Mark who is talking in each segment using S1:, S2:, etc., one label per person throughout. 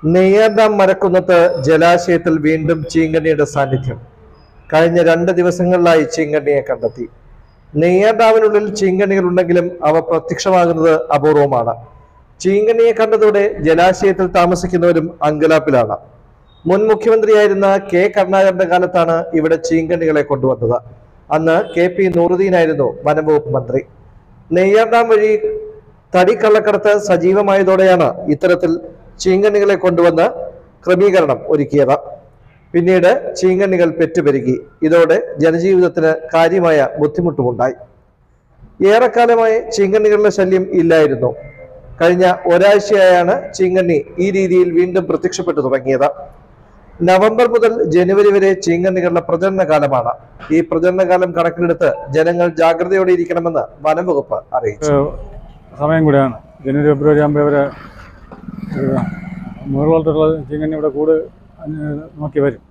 S1: Neyyar dam മരക്കുന്നത്ത് ജലാശയത്തിൽ വീണ്ടും ചീങ്കണ്ണിയുടെ സാന്നിധ്യം കഴിഞ്ഞ രണ്ട് ദിവസങ്ങളിലായി ചീങ്കണ്ണിയെ കണ്ടെത്തി നെയ്യാർ ഡാമിനുള്ളിൽ ചീങ്കണ്ണികൾ ഉണ്ടെങ്കിലും അവ പ്രത്യക്ഷമാകുന്നത് അപൂർവമാണ് ചീങ്കണ്ണിയെ കണ്ടതോടെ ജലാശയത്തിൽ താമസിക്കുന്നവരും അങ്കലാപ്പിലാണ് മുൻ മുഖ്യമന്ത്രിയായിരുന്ന കെ കരുണാകരന്റെ കാലത്താണ് ഇവിടെ ചീങ്കണ്ണികളെ കൊണ്ടുവന്നത് അന്ന് കെ പി നൂറുദ്ദീനായിരുന്നു വനംവകുപ്പ് മന്ത്രി നെയ്യാർ ഡാം വഴി തടി കള്ളക്കടത്ത് സജീവമായതോടെയാണ് ഇത്തരത്തിൽ ചീങ്കണ്ണികളെ കൊണ്ടുവന്ന് ക്രമീകരണം ഒരുക്കിയത് പിന്നീട് ചീങ്കണ്ണികൾ പെറ്റുപെരുകി ഇതോടെ ജനജീവിതത്തിന് കാര്യമായ ബുദ്ധിമുട്ടുമുണ്ടായി ഏറെക്കാലമായി ചീങ്കണ്ണികളുടെ ശല്യം ഇല്ലായിരുന്നു കഴിഞ്ഞ ഒരാഴ്ചയായാണ് ചീങ്കണ്ണി ഈ രീതിയിൽ വീണ്ടും പ്രത്യക്ഷപ്പെട്ടു തുടങ്ങിയത് നവംബർ മുതൽ ജനുവരി വരെ ചീങ്കണ്ണികളുടെ പ്രജനന കാലമാണ് ഈ പ്രജനന കാലം കണക്കിലെടുത്ത് ജനങ്ങൾ ജാഗ്രതയോടെ ഇരിക്കണമെന്ന് വനം വകുപ്പ് അറിയിച്ചു
S2: സമയം കൂടെയാണ് ജനുവരി ഫെബ്രുവരി ആകുമ്പോൾ ഇവരെ മുകളിലോട്ടുള്ള ചീങ്കണ്ണി ഇവിടെ കൂട് അന്യ നോക്കി വരും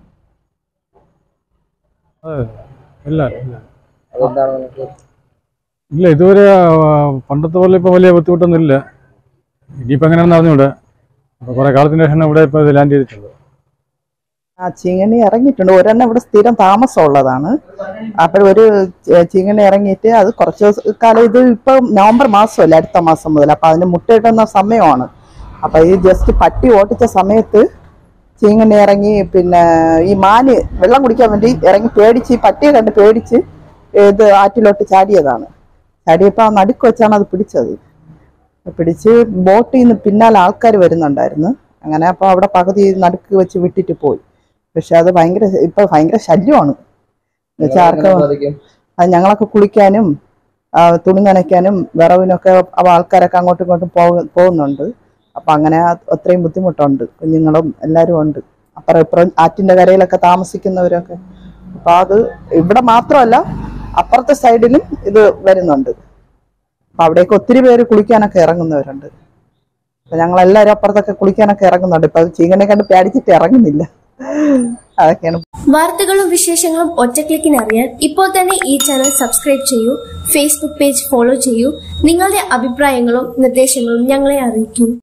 S2: അതെ ഇല്ല ഇല്ല ഇല്ല ഇതുവരെ ആ, പണ്ടത്തെ പോലെ ഇപ്പോൾ വലിയ ബുദ്ധിമുട്ടൊന്നും ഇല്ല ഇനിയിപ്പോൾ എങ്ങനെയാണെന്ന് അറിഞ്ഞൂടെ അപ്പോൾ കുറേ കാലത്തിന് ശേഷം ഇവിടെ ഇപ്പോൾ ഇത് ലാൻഡ് ചെയ്തിട്ടുള്ളത്
S3: ആ ചീങ്കണ്ണി ഇറങ്ങിയിട്ടുണ്ട് ഒരെണ്ണം ഇവിടെ സ്ഥിരം താമസമുള്ളതാണ് അപ്പോൾ ഒരു ച- ചീങ്കണ്ണി ഇറങ്ങിയിട്ട് അത് കുറച്ച് ദിവസ- കാലം ഇത് ഇപ്പം നവംബർ മാസമല്ല അടുത്ത മാസം മുതൽ അപ്പം അതിന് മുട്ടയിടുന്ന സമയമാണ് അപ്പം ഈ ജസ്റ്റ് പട്ടി ഓട്ടിച്ച സമയത്ത് ചീങ്കണ്ണി ഇറങ്ങി പിന്നെ ഈ മാന് വെള്ളം കുടിക്കാൻ വേണ്ടി ഇറങ്ങി പേടിച്ച് ഈ പട്ടിയെ കണ്ട് പേടിച്ച് ഇത് ആറ്റിലോട്ട് ചാടിയതാണ് ചാടിയപ്പോൾ ആ നടുക്ക് വെച്ചാണ് അത് പിടിച്ചത് പിടിച്ച് ബോട്ടിൽ നിന്ന് പിന്നാലെ ആൾക്കാർ വരുന്നുണ്ടായിരുന്നു അങ്ങനെ അപ്പോൾ അവിടെ പകുതി നടുക്ക് വെച്ച് വിട്ടിട്ട് പോയി പക്ഷെ അത് ഭയങ്കര ഇപ്പൊ ഭയങ്കര ശല്യമാണ് എന്നുവെച്ചാൽ ആർക്കും അത് ഞങ്ങളൊക്കെ കുളിക്കാനും ആ, തുണി നനയ്ക്കാനും വിറവിനൊക്കെ അവ ആൾക്കാരൊക്കെ അങ്ങോട്ടും ഇങ്ങോട്ടും പോകു പോകുന്നുണ്ട് അപ്പൊ അങ്ങനെ ആ- അത്രയും ബുദ്ധിമുട്ടുണ്ട് കുഞ്ഞുങ്ങളും എല്ലാവരും ഉണ്ട് അപ്പുറം ഇപ്പുറം ആറ്റിന്റെ കരയിലൊക്കെ താമസിക്കുന്നവരൊക്കെ അപ്പൊ അത് ഇവിടെ മാത്രമല്ല അപ്പുറത്തെ സൈഡിലും ഇത് വരുന്നുണ്ട് അപ്പൊ അവിടേക്ക് ഒത്തിരി പേര് കുളിക്കാനൊക്കെ ഇറങ്ങുന്നവരുണ്ട് അപ്പൊ ഞങ്ങൾ എല്ലാവരും അപ്പുറത്തൊക്കെ കുളിക്കാനൊക്കെ ഇറങ്ങുന്നുണ്ട് ഇപ്പൊ അത് ചീങ്കനെ കണ്ട് പേടിച്ചിട്ട് ഇറങ്ങുന്നില്ല അതൊക്കെയാണ്
S4: വാർത്തകളും വിശേഷങ്ങളും ഒറ്റക്ലിക്കിന് അറിയാൻ ഇപ്പോൾ തന്നെ ഈ ചാനൽ സബ്സ്ക്രൈബ് ചെയ്യൂ ഫേസ്ബുക്ക് പേജ് ഫോളോ ചെയ്യൂ നിങ്ങളുടെ അഭിപ്രായങ്ങളും നിർദ്ദേശങ്ങളും ഞങ്ങളെ അറിയിക്കൂ